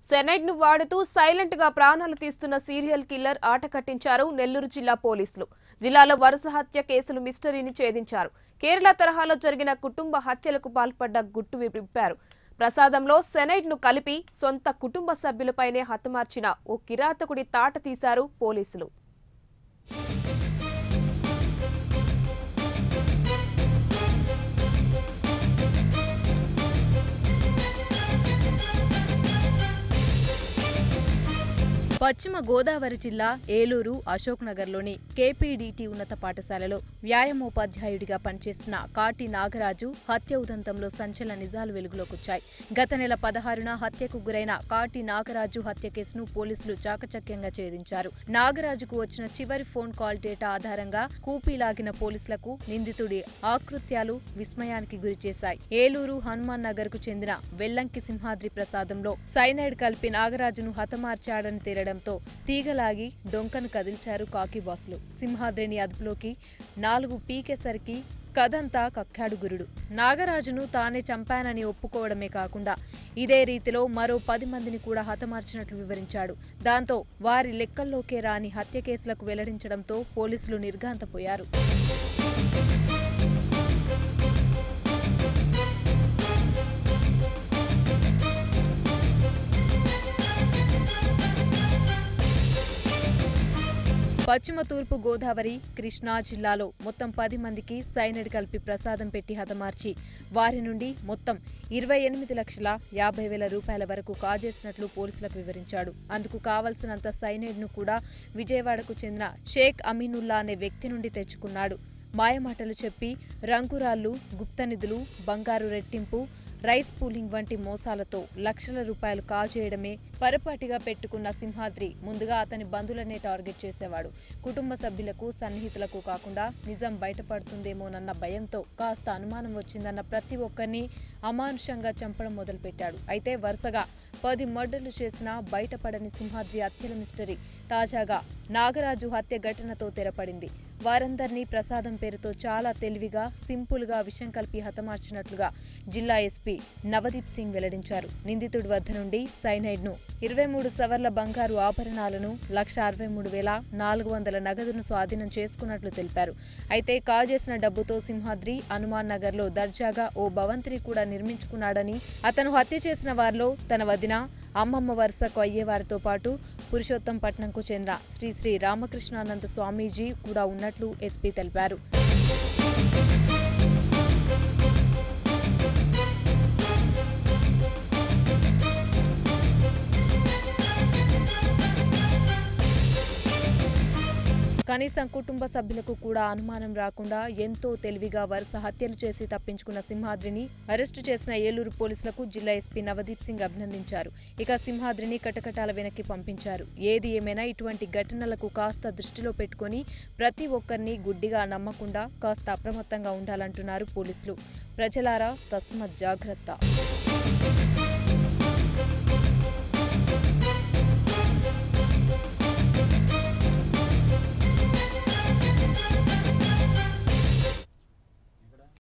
cyanide ను వాడుతూ silent గా ప్రాణాలు తీస్తున్న సీరియల్ కిల్లర్ ఆట కట్టించారు నెల్లూరు జిల్లా పోలీసులు జిల్లాలో వరుస హత్య కేసులు మిస్టరీని ఛేదించారు కేరళ తరహాలో జరిగిన కుటుంబ హత్యలకు పాల్పడ్డ గుట్టు విప్పారు ప్రసాదంలో సెనైడ్ ను కలిపి సొంత కుటుంబ సభ్యులపైనే హతమార్చిన ఓ కిరాతకుడి తాట తీశారు పోలీసులు పశ్చిమ గోదావరి జిల్లా ఏలూరు అశోక్ నగర్లోని కేపీడీటీ ఉన్నత పాఠశాలలో వ్యాయామోపాధ్యాయుడిగా పనిచేస్తున్న కాటి నాగరాజు హత్య ఉదంతంలో సంచలన నిజాలు వెలుగులోకొచ్చాయి గత నెల పదహారున హత్యకు గురైన కాటి నాగరాజు హత్య కేసును పోలీసులు చాకచక్యంగా ఛేదించారు నాగరాజుకు వచ్చిన చివరి ఫోన్ కాల్ డేటా ఆధారంగా కూపీలాగిన పోలీసులకు నిందితుడి ఆకృత్యాలు విస్మయానికి గురిచేశాయి ఏలూరు హనుమాన్ నగర్ కు చెందిన వెల్లంకి సింహాద్రి ప్రసాదంలో సైనైడ్ కలిపి నాగరాజును హతమార్చాడని తేలడంతో తీగలాగి డొంకను కదిల్చారు కాకి బాసులు సింహాద్రిని అదుపులోకి నాలుగు పీకేసరికి కథంతా కక్కాడు గురుడు నాగరాజును తానే చంపానని ఒప్పుకోవడమే కాకుండా ఇదే రీతిలో మరో పది మందిని కూడా హతమార్చినట్లు వివరించాడు దాంతో వారి లెక్కల్లోకే రాని హత్య కేసులకు వెల్లడించడంతో పోలీసులు నిర్ఘాంతపోయారు పశ్చిమ తూర్పు గోదావరి కృష్ణా జిల్లాలో మొత్తం పది మందికి సైనైడ్ కలిపి ప్రసాదం పెట్టి హతమార్చి వారి నుండి మొత్తం ఇరవై ఎనిమిది లక్షల యాభై వేల రూపాయల వరకు కాజేసినట్లు పోలీసులకు వివరించాడు అందుకు కావలసినంత సైనైడ్ ను కూడా విజయవాడకు చెందిన షేక్ అమీనుల్లా అనే వ్యక్తి నుండి తెచ్చుకున్నాడు మాయమాటలు చెప్పి రంగురాళ్లు గుప్త నిధులు బంగారు రెట్టింపు రైస్ పూలింగ్ వంటి మోసాలతో లక్షల రూపాయలు కాజేయడమే పరపాటిగా పెట్టుకున్న సింహాద్రి ముందుగా అతని బంధువులనే టార్గెట్ చేసేవాడు కుటుంబ సభ్యులకు సన్నిహితులకు కాకుండా నిజం బయటపడుతుందేమోనన్న భయంతో కాస్త అనుమానం వచ్చిందన్న ప్రతి ఒక్కరిని అమానుషంగా చంపడం మొదలుపెట్టాడు అయితే వరుసగా పది మర్డర్లు చేసినా బయటపడని సింహాద్రి హత్యల మిస్టరీ తాజాగా నాగరాజు హత్య ఘటనతో తెరపడింది వారందరినీ ప్రసాదం పేరుతో చాలా తెలివిగా సింపుల్ గా విషం కలిపి హతమార్చినట్లుగా జిల్లా ఎస్పీ నవదీప్ సింగ్ వెల్లడించారు నిందితుడి వద్ద నుండి సైనైడ్ ను ఇరవై మూడు సవర్ల బంగారు ఆభరణాలను లక్ష అరవై మూడు వేల నాలుగు వందల నగదును స్వాధీనం చేసుకున్నట్లు తెలిపారు అయితే కాజేసిన డబ్బుతో సింహాద్రి హనుమాన్ నగర్ లో దర్జాగా ఓ భవంతిని కూడా నిర్మించుకున్నాడని అతను హత్య చేసిన వారిలో తన వదిన అమ్మమ్మ వరుసకు అయ్యేవారితో పాటు పురుషోత్తం పట్నంకు చెందిన శ్రీ శ్రీ రామకృష్ణానంద స్వామీజీ కూడా ఉన్నట్లు ఎస్పీ తెలిపారు కనీసం కుటుంబ సభ్యులకు కూడా అనుమానం రాకుండా ఎంతో తెలివిగా వరుస హత్యలు చేసి తప్పించుకున్న సింహాద్రిని అరెస్టు చేసిన ఏలూరు పోలీసులకు జిల్లా ఎస్పీ నవదీప్ సింగ్ అభినందించారు ఇక సింహాద్రిని కటకటాల వెనక్కి పంపించారు ఏది ఏమైనా ఇటువంటి ఘటనలకు కాస్త దృష్టిలో పెట్టుకొని ప్రతి ఒక్కరిని గుడ్డిగా నమ్మకుండా కాస్త అప్రమత్తంగా ఉండాలంటున్నారు పోలీసులు ప్రజలారా తస్మత్ జాగ్రత్త